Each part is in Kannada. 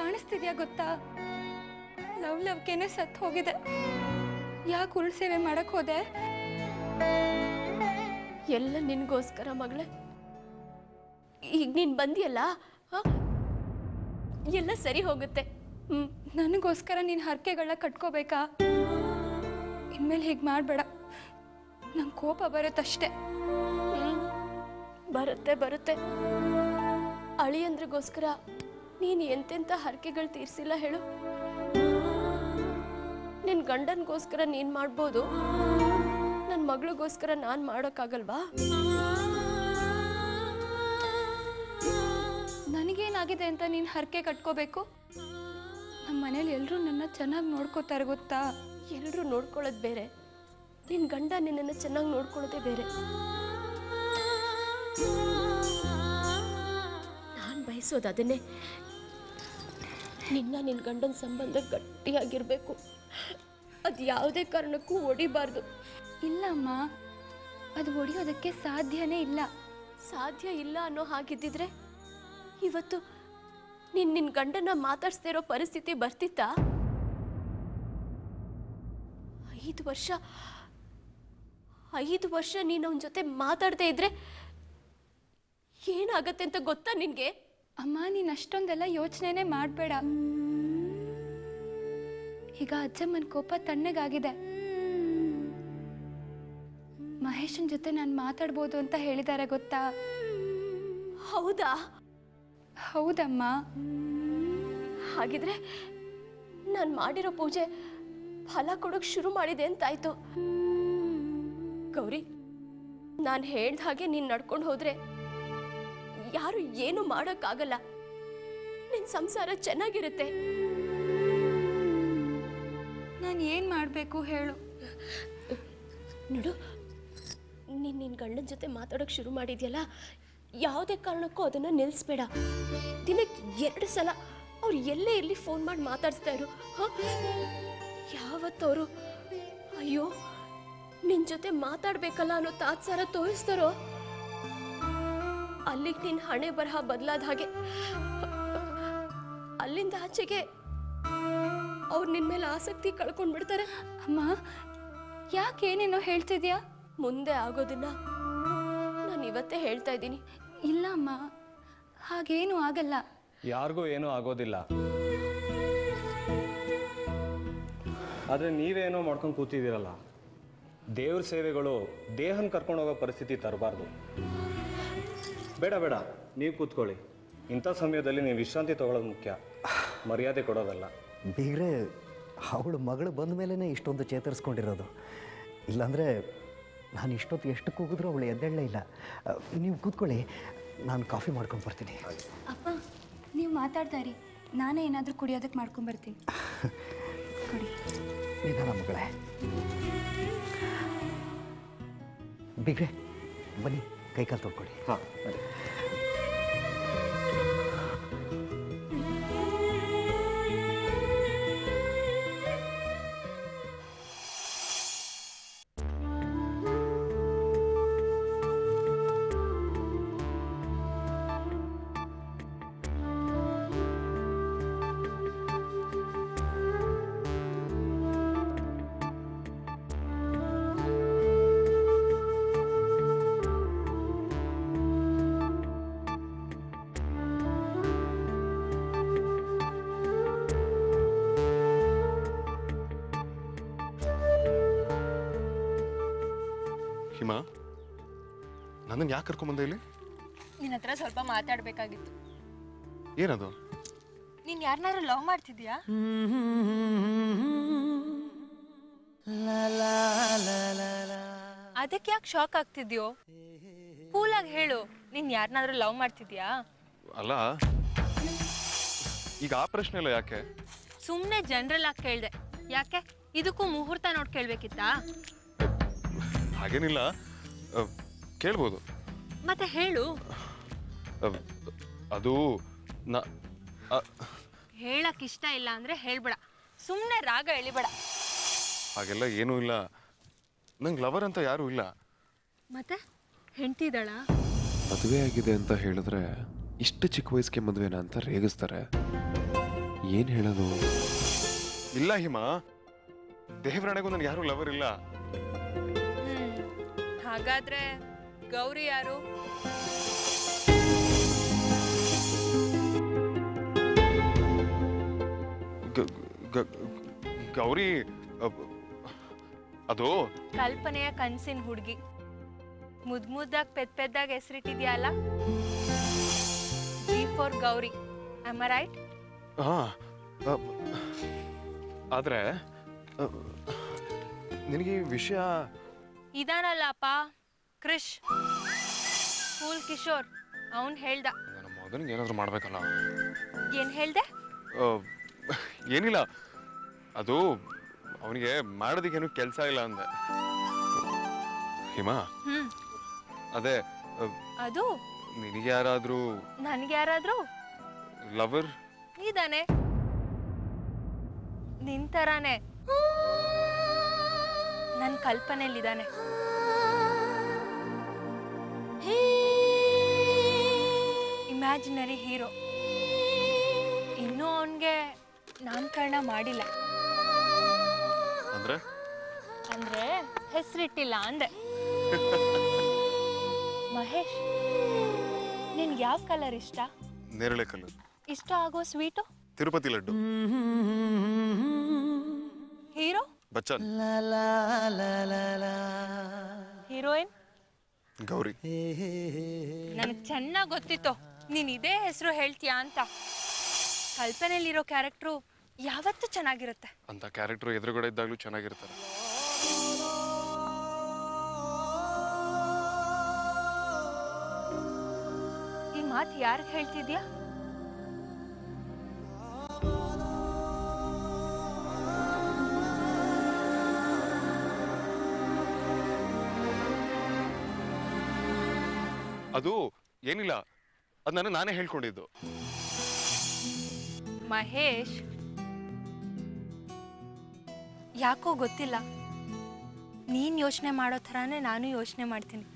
ಕಾಣಿಸ್ತಿದ್ಯಾ ಗೊತ್ತಾ ಲವ್ ಲವ್ಕೆನೆ ಸತ್ ಹೋಗಿದೆ ಯಾಕೆ ಉರುಳು ಸೇವೆ ಮಾಡಕ್ ಹೋದೆ ಎಲ್ಲ ನಿನಗೋಸ್ಕರ ಮಗಳೇ ಈಗ ನೀನು ಬಂದಿಯಲ್ಲ ಆ? ಎಲ್ಲ ಸರಿ ಹೋಗುತ್ತೆ ಹ್ಮ್ ನನಗೋಸ್ಕರ ನೀನು ಹರಕೆಗಳನ್ನ ಕಟ್ಕೋಬೇಕಾ ಇನ್ಮೇಲೆ ಹೀಗೆ ಮಾಡಬೇಡ ನಂಗೆ ಕೋಪ ಬರುತ್ತಷ್ಟೇ ಹ್ಮ್. ಬರುತ್ತೆ ಬರುತ್ತೆ ಅಳಿಯಂದ್ರಿಗೋಸ್ಕರ ನೀನು ಎಂತೆಂಥ ಹರಕೆಗಳು ತೀರ್ಸಿಲ್ಲ ಹೇಳು ನಿನ್ನ ಗಂಡನಿಗೋಸ್ಕರ ನೀನು ಮಾಡ್ಬೋದು ನನ್ನ ಮಗಳಿಗೋಸ್ಕರ ನಾನು ಮಾಡೋಕ್ಕಾಗಲ್ವಾ ನನಗೇನಾಗಿದೆ ಅಂತ ನೀನು ಹರಕೆ ಕಟ್ಕೋಬೇಕು ನಮ್ಮ ಮನೇಲಿ ಎಲ್ಲರೂ ನನ್ನ ಚೆನ್ನಾಗಿ ನೋಡ್ಕೋತಾರೆ ಗೊತ್ತಾ ಎಲ್ಲರೂ ನೋಡ್ಕೊಳ್ಳೋದು ಬೇರೆ ನಿನ್ನ ಗಂಡ ನಿನ್ನನ್ನು ಚೆನ್ನಾಗಿ ನೋಡ್ಕೊಳ್ಳೋದೇ ಬೇರೆ ನಾನು ಬಯಸೋದು ಅದನ್ನೇ ನಿನ್ನ ನಿನ್ನ ಗಂಡನ ಸಂಬಂಧ ಗಟ್ಟಿಯಾಗಿರಬೇಕು ಅದು ಯಾವುದೇ ಕಾರಣಕ್ಕೂ ಒಡಿಬಾರ್ದು ಇಲ್ಲಮ್ಮ ಅದು ಒಡೆಯೋದಕ್ಕೆ ಸಾಧ್ಯನೇ ಇಲ್ಲ ಸಾಧ್ಯ ಇಲ್ಲ ಅನ್ನೋ ಹಾಗಿದ್ದಿದ್ರೆ ಇವತ್ತು ನೀನು ನಿನ್ನ ಗಂಡನ ಮಾತಾಡ್ಸ್ದೇ ಇರೋ ಪರಿಸ್ಥಿತಿ ಬರ್ತಿತ್ತಾ ಐದು ವರ್ಷ ಐದು ವರ್ಷ ನೀನು ಅವನ ಜೊತೆ ಮಾತಾಡದೇ ಇದ್ರೆ ಏನಾಗತ್ತೆ ಅಂತ ಗೊತ್ತಾ ನಿನಗೆ ಅಮ್ಮ ನೀನು ಅಷ್ಟೊಂದೆಲ್ಲ ಯೋಚನೆನೇ ಮಾಡಬೇಡ ಈಗ ಅಜ್ಜಮ್ಮನ ಕೋಪ ತಣ್ಣಗಾಗಿದೆ ಮಹೇಶನ್ ಜೊತೆ ನಾನು ಮಾತಾಡ್ಬೋದು ಅಂತ ಹೇಳಿದ್ದಾರೆ ಗೊತ್ತಾ ಹೌದಾ ಹೌದಮ್ಮ ಹಾಗಿದ್ರೆ ನಾನು ಮಾಡಿರೋ ಪೂಜೆ ಫಲ ಕೊಡೋಕೆ ಶುರು ಮಾಡಿದೆ ಅಂತಾಯ್ತು ಗೌರಿ ನಾನು ಹೇಳ್ದ ಹಾಗೆ ನೀನು ನಡ್ಕೊಂಡು ಹೋದ್ರೆ ಯಾರು ಏನು ಮಾಡೋಕ್ಕಾಗಲ್ಲ ನಿನ್ನ ಸಂಸಾರ ಚೆನ್ನಾಗಿರುತ್ತೆ ನಾನು ಏನು ಮಾಡಬೇಕು ಹೇಳು ನೋಡು ನೀನು ನಿನ್ನ ಗಂಡನ ಜೊತೆ ಮಾತಾಡೋಕೆ ಶುರು ಮಾಡಿದ್ಯಲ್ಲ ಯಾವುದೇ ಕಾರಣಕ್ಕೂ ಅದನ್ನು ನಿಲ್ಲಿಸ್ಬೇಡ ದಿನಕ್ಕೆ ಎರಡು ಸಲ ಅವ್ರು ಎಲ್ಲೇ ಇರಲಿ ಫೋನ್ ಮಾಡಿ ಮಾತಾಡಿಸ್ತಾ ಇರು ಹಾಂ ಯಾವತ್ತವರು ಅಯ್ಯೋ ನಿನ್ನ ಜೊತೆ ಮಾತಾಡ್ಬೇಕಲ್ಲ ಅನ್ನೋ ತಾತ್ಸಾರ ತೋರಿಸ್ತಾರೋ ಅಲ್ಲಿಗೆ ನಿನ್ನ ಹಣೆ ಬರಹ ಬದಲಾದ ಹಾಗೆ ಅಲ್ಲಿಂದ ಆಚೆಗೆ ಅವ್ರು ನಿನ್ನ ಮೇಲೆ ಆಸಕ್ತಿ ಕಳ್ಕೊಂಡ್ಬಿಡ್ತಾರೆ ಅಮ್ಮ ಯಾಕೆ ಏನೇನೋ ಹೇಳ್ತಿದ್ಯಾ ಮುಂದೆ ಆಗೋದನ್ನ ನಾನು ಇವತ್ತೇ ಹೇಳ್ತಾ ಇದ್ದೀನಿ ಇಲ್ಲ ಅಮ್ಮ ಹಾಗೇನೂ ಆಗಲ್ಲ ಯಾರಿಗೂ ಏನೂ ಆಗೋದಿಲ್ಲ ಆದರೆ ನೀವೇನೋ ಮಾಡ್ಕೊಂಡು ಕೂತಿದ್ದೀರಲ್ಲ ದೇವ್ರ ಸೇವೆಗಳು ದೇಹನ ಕರ್ಕೊಂಡು ಹೋಗೋ ಪರಿಸ್ಥಿತಿ ತರಬಾರ್ದು ಬೇಡ ಬೇಡ ನೀವು ಕೂತ್ಕೊಳ್ಳಿ ಇಂಥ ಸಮಯದಲ್ಲಿ ನೀವು ವಿಶ್ರಾಂತಿ ತಗೊಳ್ಳೋದು ಮುಖ್ಯ ಮರ್ಯಾದೆ ಕೊಡೋದಲ್ಲ ಬೀಗ್ರೆ ಅವಳು ಮಗಳು ಬಂದ ಮೇಲೇ ಇಷ್ಟೊಂದು ಚೇತರಿಸ್ಕೊಂಡಿರೋದು ಇಲ್ಲಾಂದರೆ ನಾನು ಇಷ್ಟೊತ್ತು ಎಷ್ಟು ಕೂಗಿದ್ರೂ ಅವಳು ಎದ್ದೇಳಲೇ ಇಲ್ಲ ಅ, ನೀವು ಕೂತ್ಕೊಳ್ಳಿ ನಾನು ಕಾಫಿ ಮಾಡ್ಕೊಂಡು ಬರ್ತೀನಿ ಅಪ್ಪ ನೀವು ಮಾತಾಡ್ತಾ ಇರಿ ನಾನೇ ಏನಾದರೂ ಕುಡಿಯೋದಕ್ಕೆ ಮಾಡ್ಕೊಂಬರ್ತೀನಿ ಕುಡಿ ನಿಧಾನ ಮಗಳೇ ಬೀಗ್ರೆ ಬನ್ನಿ ಕೈಕಾಲು ತೊಳ್ಕೊಳ್ಳಿ ಹಾಂ ಹಿಮಾ ನನ್ನನ್ನು ಯಾಕೆ ಕರ್ಕೊಂಬಂದೆ ಇಲ್ಲಿ ನಿನ್ನ ಹತ್ರ ಸ್ವಲ್ಪ ಮಾತಾಡ್ಬೇಕಾಗಿತ್ತು ಏನದು ನೀನ್ ಯಾರನ್ನಾರು ಲವ್ ಮಾಡ್ತಿದ್ಯಾ ಅದಕ್ಕೆ ಯಾಕೆ ಶಾಕ್ ಆಗ್ತಿದ್ಯೋ ಕೂಲಾಗಿ ಹೇಳು ನೀನ್ ಯಾರನ್ನಾದ್ರೂ ಲವ್ ಮಾಡ್ತಿದ್ಯಾ ಅಲ್ಲ ಈಗ ಆ ಪ್ರಶ್ನೆ ಎಲ್ಲ ಯಾಕೆ ಸುಮ್ಮನೆ ಜನರಲ್ ಆಗಿ ಕೇಳ್ದೆ ಯಾಕೆ ಇದಕ್ಕೂ ಮುಹೂರ್ತ ನೋಡ್ ಕೇಳ್ಬೇಕಿತ್ತಾ ಹಾಗೇನಿಲ್ಲ ಅ, ಕೇಳ್ಬೋದು ಮತ್ತೆ ಹೇಳು ಅ, ಅದು ನಾ ಅ, ಹೇಳಕ್ ಇಷ್ಟ ಇಲ್ಲ ಅಂದ್ರೆ ಹೇಳ್ಬೇಡ ಸುಮ್ಮನೆ ರಾಗ ಎಳಿಬೇಡ ಹಾಗೆಲ್ಲ ಏನೂ ಇಲ್ಲ ನಂಗೆ ಲವರ್ ಅಂತ ಯಾರೂ ಇಲ್ಲ ಮತ್ತೆ ಹೆಂಡ್ತಿದ್ದಾಳ ಮದುವೆ ಆಗಿದೆ ಅಂತ ಹೇಳಿದ್ರೆ ಇಷ್ಟು ಚಿಕ್ಕ ವಯಸ್ಸಿಗೆ ಮದುವೆನಾ ಅಂತ ರೇಗಿಸ್ತಾರೆ ಏನು ಹೇಳೋದು ಇಲ್ಲ ಹಿಮ ದೇವರಾಣೆಗೂ ನನಗೆ ಯಾರೂ ಲವರ್ ಇಲ್ಲ ಹ್ಮ್ ಹಾಗಾದ್ರೆ ಗೌರಿ ಯಾರು ಗ- ಗ- ಗೌರಿ ಅಬ್- ಅದು ಕಲ್ಪನೆಯ ಕನ್ಸಿನ ಹುಡುಗಿ ಮುದ್ ಮುದ್ದಾಗ್ ಪೆದ್ ಪೆದ್ದಾಗ ಹೆಸರಿಟ್ಟಿದ್ಯಲ್ಲ G for Gauri am right ಹಾ ಅಬ್- ಆದ್ರೆ ಅಬ್- ನಿನಗೆ ಈ ವಿಷಯ ಇದಾನಲ್ಲಪ್ಪ ಕ್ರಿಶ್ ಫೂಲ್ ಕಿಶೋರ್ ಅವನ್ ಹೇಳ್ದ ನನ್ನ ಮಗನಿಗೆ ಏನಾದರೂ ಮಾಡ್ಬೇಕಲ್ಲ ಏನ್ ಹೇಳ್ದೆ ಅಹ್, ಏನಿಲ್ಲ ಅದು ಅವನಿಗೆ ಮಾಡೋದಕ್ಕೇನು ಕೆಲಸ ಇಲ್ಲ ಅಂದೆ ಹಿಮ ಹ್ಮ್ ಅದೇ ಅಹ್, ಅದು ನಿನಗೆ ಯಾರಾದರೂ ನನ್ಗೆ ಯಾರಾದ್ರೂ ಲವರ್ ಇದಾನೆ ನಿನ್ ತರಾನೇ ನನ್ ಕಲ್ಪನೆಯಲ್ಲಿದ್ದಾನೆ ಇಮ್ಯಾಜಿನರಿ ಹೀರೋ ಇನ್ನೂ ಅವನಿಗೆ ನಾಮಕರಣ ಮಾಡಿಲ್ಲ ಅಂದ್ರೆ ಅಂದ್ರೆ ಹೆಸರಿಟ್ಟಿಲ್ಲ ಅಂದೆ ಮಹೇಶ್ ನಿನ್ಗೆ ಯಾವ ಕಲರ್ ಇಷ್ಟ ನೇರಳೆ ಕಲ್ಲು ಇಷ್ಟ ಆಗೋ sweet Tirupati laddu hero Bachchan heroine Gauri ನನಗೆ ಚೆನ್ನಾಗಿ ಗೊತ್ತಿತ್ತು ನೀನ್ ಇದೇ ಹೆಸರು ಹೇಳ್ತೀಯಾ ಅಂತ ಕಲ್ಪನೆಯಲ್ಲಿರೋ ಕ್ಯಾರೆಕ್ಟ್ರು ಯಾವತ್ತೂ ಚೆನ್ನಾಗಿರುತ್ತೆ ಅಂತ ಕ್ಯಾರೆಕ್ಟರ್ ಎದುರುಗಡೆ ಇದ್ದಾಗಲೂ ಚೆನ್ನಾಗಿರ್ತಾರೆ ಈ ಮಾತು ಯಾರಿಗೆ ಹೇಳ್ತಿದ್ಯಾ ಅದು ಏನಿಲ್ಲ ಅದು ನಾನು ನಾನೇ ಹೇಳ್ಕೊಂಡಿದ್ದು ಮಹೇಶ್ ಯಾಕೋ ಗೊತ್ತಿಲ್ಲ ನೀನ್ ಯೋಚನೆ ಮಾಡೋ ಥರಾನೇ ನಾನು ಯೋಚನೆ ಮಾಡ್ತೀನಿ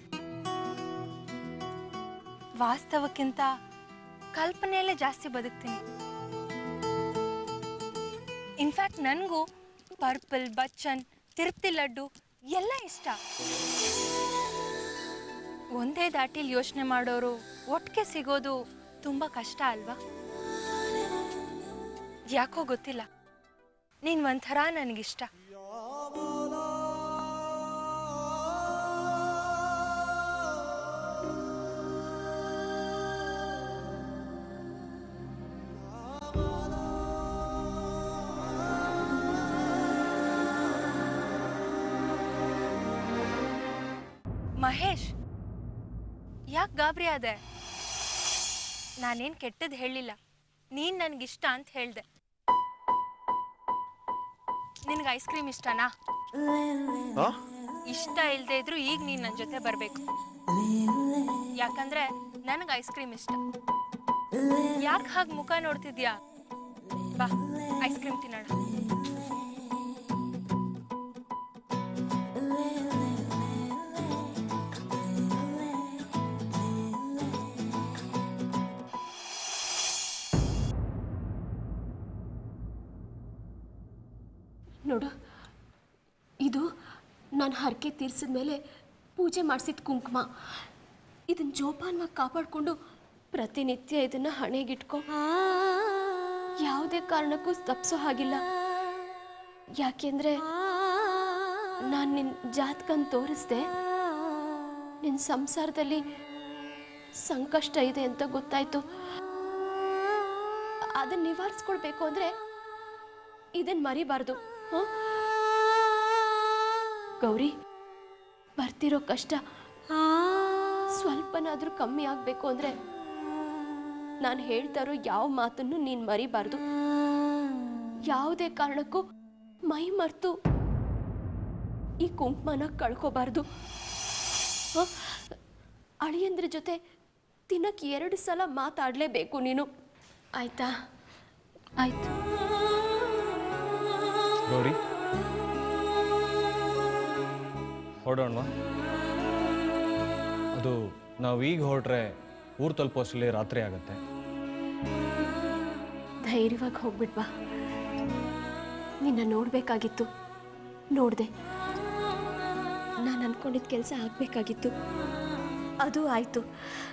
ವಾಸ್ತವಕ್ಕಿಂತ ಕಲ್ಪನೆಯಲ್ಲೇ ಜಾಸ್ತಿ ಬದುಕ್ತೀನಿ ಇನ್ಫ್ಯಾಕ್ಟ್ ನನಗೂ ಪರ್ಪಲ್ ಬಚ್ಚನ್ ತಿರುಪ್ತಿ ಲಡ್ಡು ಎಲ್ಲ ಇಷ್ಟ ಒಂದೇ ದಾಟಿಲಿ ಯೋಚನೆ ಮಾಡೋರು ಒಟ್ಟಿಗೆ ಸಿಗೋದು ತುಂಬ ಕಷ್ಟ ಅಲ್ವಾ ಯಾಕೋ ಗೊತ್ತಿಲ್ಲ ನೀನ್ ಒಂಥರ ನನಗಿಷ್ಟ ಮಹೇಶ್ ಯಾಕೆ ಗಾಬರಿ ಆದೆ ನಾನೇನ್ ಕೆಟ್ಟದ್ದು ಹೇಳಿಲ್ಲ ನೀನ್ ನನ್ಗಿಷ್ಟ ಅಂತ ಹೇಳ್ದೆ ನಿನ್ಗೆ ಐಸ್ ಕ್ರೀಮ್ ಇಷ್ಟನಾ ಆ? ಇಷ್ಟ ಇಲ್ದೇ ಇದ್ರು ಈಗ ನೀನ್ ನನ್ನ ಜೊತೆ ಬರ್ಬೇಕು ಯಾಕಂದ್ರೆ ನನಗೆ ಐಸ್ ಕ್ರೀಮ್ ಇಷ್ಟ ಯಾಕೆ ಹಾಗೆ ಮುಖ ನೋಡ್ತಿದ್ಯಾ ಬಾ ಐಸ್ ಕ್ರೀಮ್ ತಿನ್ನೋಣ ನೋಡು ಇದು ನಾನು ಹರಕೆ ತೀರ್ಸಿದ ಮೇಲೆ ಪೂಜೆ ಮಾಡಿಸಿದ ಕುಂಕುಮ ಇದನ್ನ ಜೋಪಾನವಾಗಿ ಕಾಪಾಡಿಕೊಂಡು ಪ್ರತಿನಿತ್ಯ ಇದನ್ನು ಹಣೆಗಿಟ್ಕೊ ಯಾವುದೇ ಕಾರಣಕ್ಕೂ ತಪ್ಸೋ ಹಾಗಿಲ್ಲ ಯಾಕೆಂದರೆ ನಾನು ನಿನ್ನ ಜಾತಕನ ತೋರಿಸ್ದೆ ನಿನ್ನ ಸಂಸಾರದಲ್ಲಿ ಸಂಕಷ್ಟ ಇದೆ ಅಂತ ಗೊತ್ತಾಯ್ತು ಅದನ್ನ ನಿವಾರಿಸ್ಕೊಳ್ಬೇಕು ಅಂದರೆ ಇದನ್ನ ಮರಿಬಾರ್ದು ಹ? ಗೌರಿ ಬರ್ತಿರೋ ಕಷ್ಟ ಸ್ವಲ್ಪನಾದ್ರೂ ಕಮ್ಮಿ ಆಗಬೇಕು ಅಂದ್ರೆ ನಾನು ಹೇಳ್ತಾ ಇರೋ ಯಾವ ಮಾತನ್ನು ನೀನು ಮರಿಬಾರ್ದು ಯಾವುದೇ ಕಾರಣಕ್ಕೂ ಮೈ ಮರ್ತು ಈ ಕುಂಕುಮನ ಕಳ್ಕೋಬಾರ್ದು ಹ? ಅಳಿಯಂದ್ರ ಜೊತೆ ದಿನಕ್ಕೆ ಎರಡು ಸಲ ಮಾತಾಡಲೇಬೇಕು ನೀನು ಆಯ್ತಾ ಆಯ್ತು ಗೌರಿ ಹೊರಡೋಣವಾ ಅದು ನಾವು ಈಗ ಹೊರಟ್ರೆ ಊರು ತಲುಪೋಷ್ಟರಲ್ಲಿ ರಾತ್ರಿ ಆಗುತ್ತೆ ಧೈರ್ಯವಾಗಿ ಹೋಗ್ಬಿಡ್ವಾ ನಿನ್ನ ನೋಡಬೇಕಾಗಿತ್ತು ನೋಡಿದೆ ನಾನು ಅಂದ್ಕೊಂಡಿದ್ದ ಕೆಲಸ ಆಗಬೇಕಾಗಿತ್ತು ಅದು ಆಯಿತು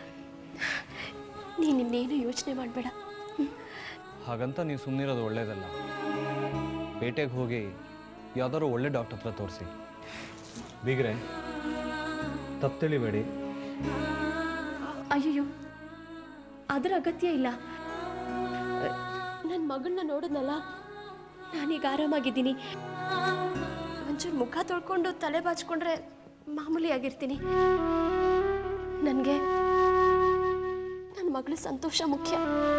ನೀನು ಇನ್ನೇನು ಯೋಚನೆ ಮಾಡಬೇಡ ಹಾಗಂತ ನೀವು ಸುಮ್ಮನಿರೋದು ಒಳ್ಳೇದಲ್ಲ ಪೇಟೆಗೆ ಹೋಗಿ ಯಾವ್ದಾದ್ರು ಒಳ್ಳೆ ಡಾಕ್ಟರ್ ಹತ್ರ ತೋರಿಸಿ ಬೀಗ್ರೆ ತಪ್ಪು ತಿಳಿಬೇಡಿ ಅಯ್ಯಯ್ಯೋ ಅದರ ಅಗತ್ಯ ಇಲ್ಲ ನನ್ನ ಮಗಳನ್ನ ನೋಡಿದ್ನಲ್ಲ ನಾನೀಗ ಆರಾಮಾಗಿದ್ದೀನಿ ಒಂಚೂರು ಮುಖ ತೊಳ್ಕೊಂಡು ತಲೆ ಬಾಚ್ಕೊಂಡ್ರೆ ಮಾಮೂಲಿ ಆಗಿರ್ತೀನಿ ನನಗೆ ನನ್ನ ಮಗಳ ಸಂತೋಷ ಮುಖ್ಯ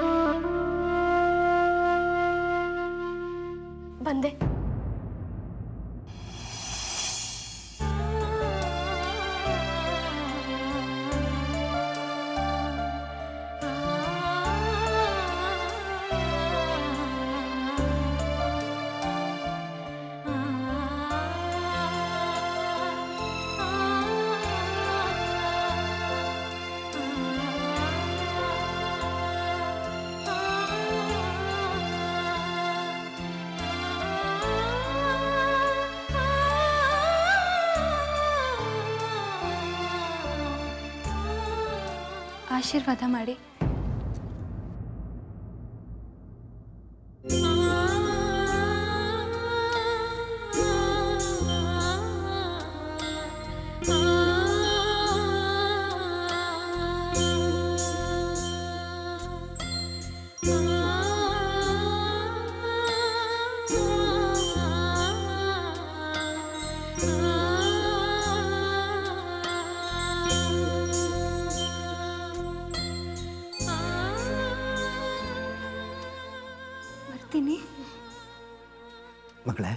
ಬಂದೆ ಆಶೀರ್ವಾದ ಮಾಡಿ ಬರ್ತೀನಿ ಮಗಳೇ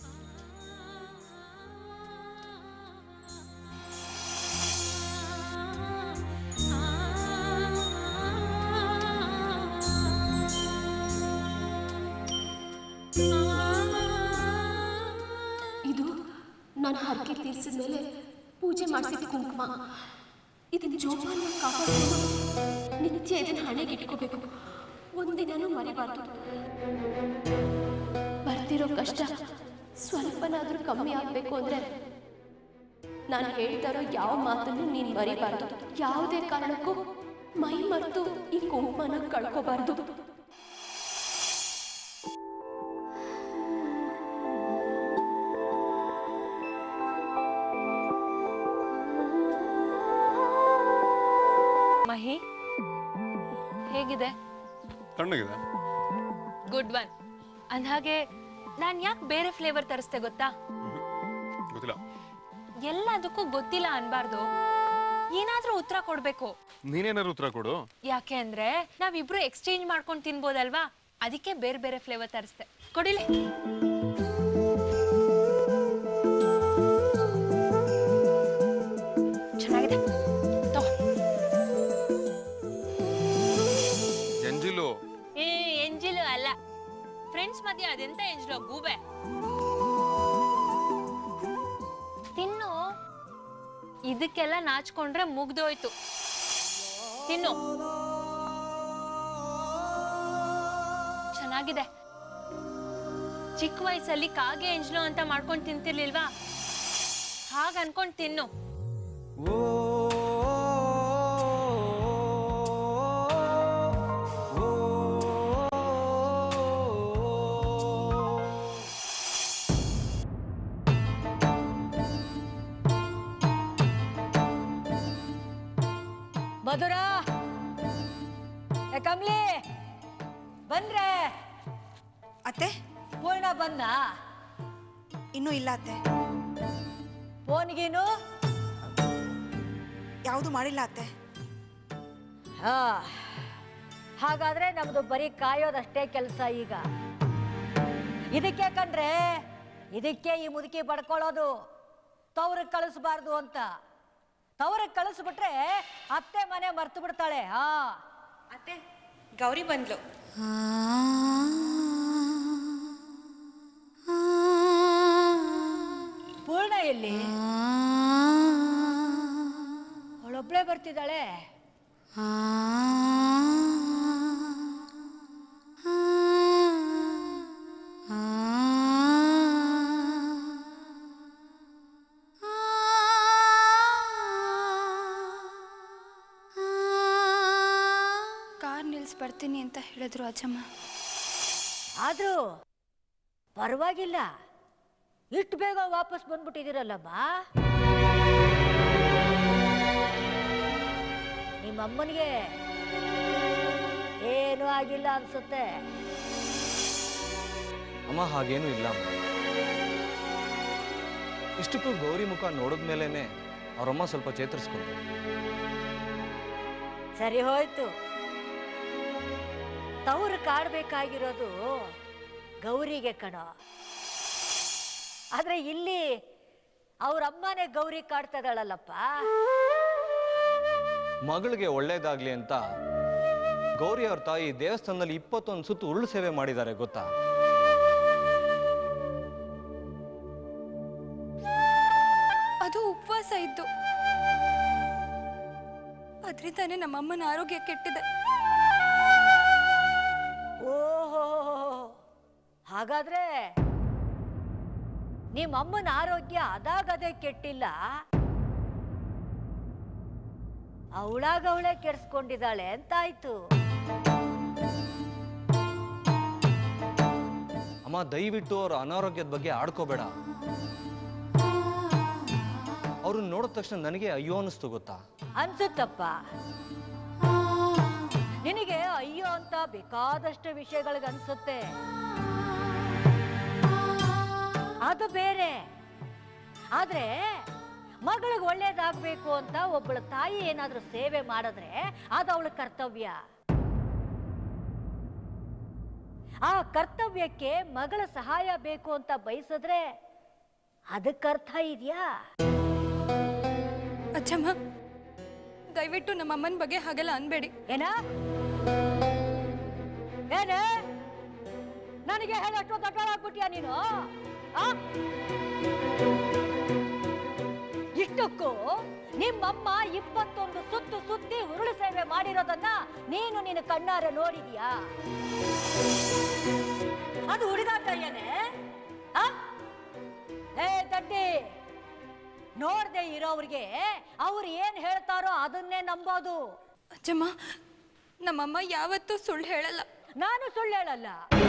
ಇದು ನಾನು ಹರಕೆ ತೀರಿಸಿದ ಮೇಲೆ ಪೂಜೆ ಮಾಡಿಸಿದ ಕುಂಕುಮ ಇದನ್ನ ಜೋಪಾನ ಕಾಪಾಡಬೇಕು ನಿತ್ಯ ಇದನ್ನ ಹಣೆಗೆ ಇಟ್ಕೋಬೇಕು ಒಂದಿನನೂ ಮರಿಬಾರ್ದು ಬರ್ತಿರೋ ಕಷ್ಟ ಸ್ವಲ್ಪನಾದ್ರೂ ಕಮ್ಮಿ ಆಗಬೇಕು ಅಂದ್ರೆ ನಾನು ಹೇಳ್ತಾ ಇರೋ ಯಾವ ಮಾತನ್ನು ನೀನು ಮರಿಬಾರ್ದು ಯಾವುದೇ ಕಾರಣಕ್ಕೂ ಮೈ ಮರೆತು ಈ ಕುಂಕುಮನ ಕಳ್ಕೋಬಾರ್ದು ಮಹಿ ಹೇಗಿದೆ ತಣ್ಣಗಿದೆ ಗುಡ್ ಒನ್ ಅಂದ್ಹಾಗೆ ನಾನು ಯಾಕೆ ಬೇರೆ ಫ್ಲೇವರ್ ತರಿಸ್ದೆ ಗೊತ್ತಾ ಗೊತ್ತಿಲ್ಲ ಎಲ್ಲದಕ್ಕೂ ಗೊತ್ತಿಲ್ಲ ಅನ್ಬಾರ್ದು ಏನಾದ್ರೂ ಉತ್ತರ ಕೊಡ್ಬೇಕು ನೀನೇನಾದ್ರು ಉತ್ತರ ಕೊಡು ಯಾಕೆ ಅಂದ್ರೆ ನಾವಿಬ್ರು ಎಕ್ಸ್ಚೇಂಜ್ ಮಾಡ್ಕೊಂಡು ತಿನ್ಬೋದಲ್ವಾ ಅದಕ್ಕೆ ಬೇರೆ ಬೇರೆ ಫ್ಲೇವರ್ ತರಿಸ್ದೆ ಕೊಡಿಲಿ ಚೆನ್ನಾಗಿದೆ ತಗೋ. ಎಂಜಿಲು ಏ ಎಂಜಿಲು ಅಲ್ಲ ಫ್ರೆಂಡ್ಸ್ ಮಧ್ಯೆ ಅದೆಂತ ಎಂಜಿಲು ಗೂಬೆ ತಿನ್ನು ಇದಕ್ಕೆಲ್ಲ ನಾಚ್ಕೊಂಡ್ರೆ ಮುಗ್ದೋಯ್ತು ತಿನ್ನು ಚೆನ್ನಾಗಿದೆ ಚಿಕ್ಕ ವಯಸ್ಸಲ್ಲಿ ಕಾಗೆ ಎಂಜ್ಲು ಅಂತ ಮಾಡ್ಕೊಂಡು ತಿಂತಿರ್ಲಿಲ್ವಾ ಹಾಗ ಅನ್ಕೊಂಡ್ ತಿನ್ನು ಮಧುರ ಏ ಕಮ್ಲಿ ಬಂದ್ರೆ ಅತ್ತೆ ಪೂರ್ಣ ಬಂದ ಇನ್ನೂ ಇಲ್ಲ ಅತ್ತೆ ಫೋನ್ಗೇನು ಯಾವುದು ಮಾಡಿಲ್ಲ ಅತ್ತೆ ಹಾ ಹಾಗಾದ್ರೆ ನಮ್ದು ಬರೀ ಕಾಯೋದಷ್ಟೇ ಕೆಲಸ ಈಗ ಇದಕ್ಕೆ ಕಂಡ್ರೆ ಇದಕ್ಕೆ ಈ ಮುದುಕಿ ಬಡ್ಕೊಳ್ಳೋದು ತವ್ರಿಗೆ ಕಳಿಸ್ಬಾರ್ದು ಅಂತ ತವ್ರಿಗೆ ಕಳಿಸ್ಬಿಟ್ರೆ ಅತ್ತೆ ಮನೆ ಮರ್ತು ಬಿಡ್ತಾಳೆ ಹಾ ಅತ್ತೆ ಗೌರಿ ಬಂದ್ಲು ಪೂರ್ಣ ಎಲ್ಲಿ ಅವಳೊಬ್ಳೆ ಬರ್ತಿದ್ದಾಳೆ ಆ ಬರ್ತೀನಿ ಅಂತ ಹೇಳಿದ್ರು ಅಜ್ಜಮ್ಮ ಆದ್ರೂ ಪರವಾಗಿಲ್ಲ ಇಷ್ಟು ಬೇಗ ವಾಪಸ್ ಬಂದ್ಬಿಟ್ಟಿದ್ದೀರಲ್ಲಮ್ಮ ನಿಮ್ಮಮ್ಮನಿಗೆ ಏನೂ ಆಗಿಲ್ಲ ಅನ್ಸುತ್ತೆ ಅಮ್ಮ ಹಾಗೇನೂ ಇಲ್ಲ ಅಮ್ಮ ಇಷ್ಟಕ್ಕೂ ಗೌರಿ ಮುಖ ನೋಡಿದ್ಮೇಲೆ ಅವರಮ್ಮ ಸ್ವಲ್ಪ ಚೇತರಿಸ್ಕೊಂಡ್ರು ಸರಿ ಹೋಯ್ತು ತವರು ಕಾಡ್ಬೇಕಾಗಿರೋದು ಗೌರಿಗೆ ಕಣೋ ಆದ್ರೆ ಇಲ್ಲಿ ಅವ್ರ ಅಮ್ಮನೇ ಗೌರಿ ಕಾಡ್ತದಳಲ್ಲಪ್ಪ ಮಗಳಿಗೆ ಒಳ್ಳೇದಾಗ್ಲಿ ಅಂತ ಗೌರಿ ಅವ್ರ ತಾಯಿ ದೇವಸ್ಥಾನದಲ್ಲಿ ಇಪ್ಪತ್ತೊಂದು ಸುತ್ತು ಉರುಳು ಸೇವೆ ಮಾಡಿದ್ದಾರೆ ಗೊತ್ತಾ ಅದು ಉಪವಾಸ ಇತ್ತು ಅದರಿಂದಾನೇ ನಮ್ಮಮ್ಮನ ಆರೋಗ್ಯ ಕೆಟ್ಟಿದೆ ಓಹೋ ಹಾಗಾದ್ರೆ ನಿಮ್ಮ ಅಮ್ಮನ ಆರೋಗ್ಯ ಅದಾಗದೇ ಕೆಟ್ಟಿಲ್ಲ ಅವಳಾಗ ಅವಳೇ ಕೆಡ್ಸ್ಕೊಂಡಿದ್ದಾಳೆ ಅಂತಾಯ್ತು ಅಮ್ಮ ದಯವಿಟ್ಟು ಅವ್ರ ಅನಾರೋಗ್ಯದ ಬಗ್ಗೆ ಆಡ್ಕೋಬೇಡ ಅವ್ರನ್ನ ನೋಡಿದ ತಕ್ಷಣ ನನಗೆ ಅಯ್ಯೋ ಅನ್ನಿಸ್ತು ಗೊತ್ತಾ ಅನ್ಸುತ್ತಪ್ಪ ನಿನಗೆ ಅಯ್ಯೋ ಅಂತ ಬೇಕಾದಷ್ಟು ವಿಷಯಗಳಿಗೆ ಅನ್ಸುತ್ತೆ ಅದು ಬೇರೆ ಆದ್ರೆ ಮಗಳಿಗೆ ಒಳ್ಳೇದಾಗ್ಬೇಕು ಅಂತ ಒಬ್ಬಳ ತಾಯಿ ಏನಾದ್ರೂ ಸೇವೆ ಮಾಡಿದ್ರೆ ಅದು ಅವಳ ಕರ್ತವ್ಯ ಆ ಕರ್ತವ್ಯಕ್ಕೆ ಮಗಳ ಸಹಾಯ ಬೇಕು ಅಂತ ಬಯಸಿದ್ರೆ ಅದಕ್ಕರ್ಥ ಇದೆಯಾ ಅಜ್ಜಮ್ಮ ದಯವಿಟ್ಟು ನಮ್ಮಮ್ಮನ ಬಗ್ಗೆ ಹಾಗೆಲ್ಲ ಅನ್ಬೇಡಿ ಏನ ಏನ ನನಗೆ ಹೇಳಷ್ಟು ದೊಡ್ಡಳಾಗ್ಬಿಟ್ಯಾ ನೀನು ಆ? ಇಷ್ಟಕ್ಕೂ ನಿಮ್ಮಮ್ಮ ಇಪ್ಪತ್ತೊಂದು ಸುತ್ತು ಸುತ್ತಿ ಉರುಳು ಸೇವೆ ಮಾಡಿರೋದನ್ನ ನೀನು ನಿನ್ನ ಕಣ್ಣಾರೆ ನೋಡಿದ್ಯಾ ಅದು ಹುಡುಗಾಟ ಏನೇ ಆ? ಏ ತಡ್ಡಿ ನೋಡ್ದೆ ಇರೋವ್ರಿಗೆ ಅವ್ರು ಏನ್ ಹೇಳ್ತಾರೋ ಅದನ್ನೇ ನಂಬೋದು ಅಜ್ಜಮ್ಮ ನಮ್ಮಮ್ಮ ಯಾವತ್ತೂ ಸುಳ್ಳು ಹೇಳಲ್ಲ ನಾನು ಸುಳ್ಳು ಹೇಳಲ್ಲ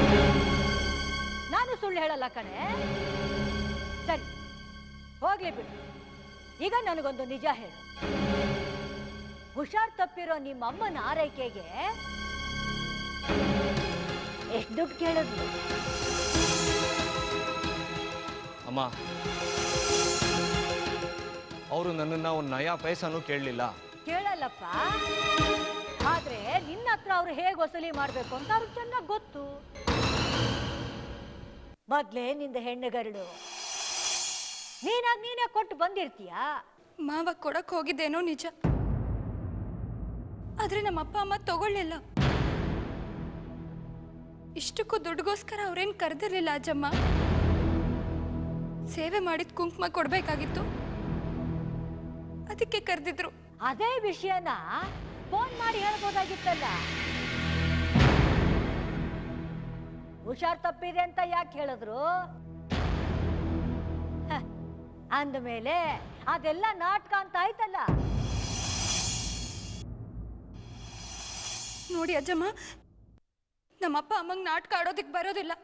ನಾನು ಸುಳ್ಳು ಹೇಳಲ್ಲ ಕಣೆ ಸರಿ ಹೋಗ್ಲಿ ಬಿಡು ಈಗ ನನಗೊಂದು ನಿಜ ಹೇಳು ಹುಷಾರ್ ತಪ್ಪಿರೋ ನಿಮ್ಮ ಅಮ್ಮನ ಆರೈಕೆಗೆ ಎಷ್ಟು ದುಡ್ಡು ಕೇಳಿದ್ಲು ಅಮ್ಮ ಅವರು ನನ್ನನ್ನು ಒಂದು ನಯಾ ಪೈಸನೂ ಕೇಳಲಿಲ್ಲ ಕೇಳಲ್ಲಪ್ಪ ಆದ್ರೆ ನಿನ್ನ ಹತ್ರ ಅವ್ರು ಹೇಗೆ ವಸೂಲಿ ಮಾಡ್ಬೇಕು ಅಂತ ಅವ್ರಿಗೆ ಚೆನ್ನಾಗಿ ಗೊತ್ತು ಮೊದ್ಲೇ ನಿಂದ ಹೆಣ್ಣುಗರಡು ನೀನಾಗ ನೀನೇ ಕೊಟ್ಟು ಬಂದಿರ್ತೀಯಾ ಮಾವ ಕೊಡಕ್ ಹೋಗಿದ್ದೇನೋ ನಿಜ ಆದ್ರೆ ನಮ್ಮ ಅಪ್ಪ ಅಮ್ಮ ತಗೊಳ್ಳಿಲ್ಲ ಇಷ್ಟಕ್ಕೂ ದುಡ್ಡುಗೋಸ್ಕರ ಅವ್ರೇನ್ ಕರೆದಿರ್ಲಿಲ್ಲ ಅಜ್ಜಮ್ಮ ಸೇವೆ ಮಾಡಿದ ಕುಂಕುಮ ಕೊಡ್ಬೇಕಾಗಿತ್ತು ಅದಕ್ಕೆ ಕರೆದಿದ್ರು ಅದೇ ವಿಷಯನ ಫೋನ್ ಮಾಡಿ ಹೇಳ್ಬೋದಾಗಿತ್ತಲ್ಲ ಹುಷಾರ್ ತಪ್ಪಿದೆ ಅಂತ ಯಾಕೆ ಹೇಳಿದ್ರು ಹ, ಅಂದ್ಮೇಲೆ ಅದೆಲ್ಲ ನಾಟಕ ಅಂತ ಆಯ್ತಲ್ಲ ನೋಡಿ ಅಜ್ಜಮ್ಮ ನಮ್ಮಪ್ಪ ಅಮ್ಮಂಗ್ ನಾಟಕ ಆಡೋದಿಕ್ ಬರೋದಿಲ್ಲ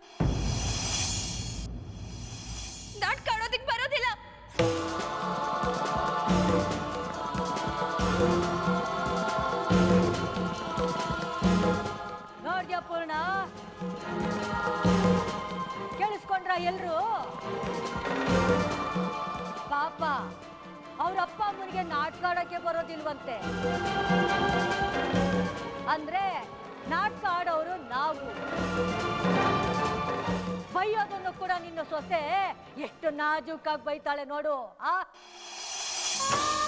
ನಾಟಕ ಆಡೋದಿಕ್ ಬರೋದಿಲ್ಲ ನೋಡ್ದ್ಯಾ ಪೂರ್ಣ ಕೇಳಿಸ್ಕೊಂಡ್ರ ಎಲ್ರು ಪಾಪ ಅವ್ರ ಅಪ್ಪ ಅಮ್ಮನಿಗೆ ನಾಟಕ ಆಡಕ್ಕೆ ಬರೋದಿಲ್ವಂತೆ ಅಂದ್ರೆ ನಾಟಕ ಆಡೋರು ನಾವು ಬೈಯೋದನ್ನು ಕೂಡ ನಿನ್ನ ಸೊಸೆ ಎಷ್ಟು ನಾಜೂಕಾಗಿ ಬೈತಾಳೆ ನೋಡು ಆ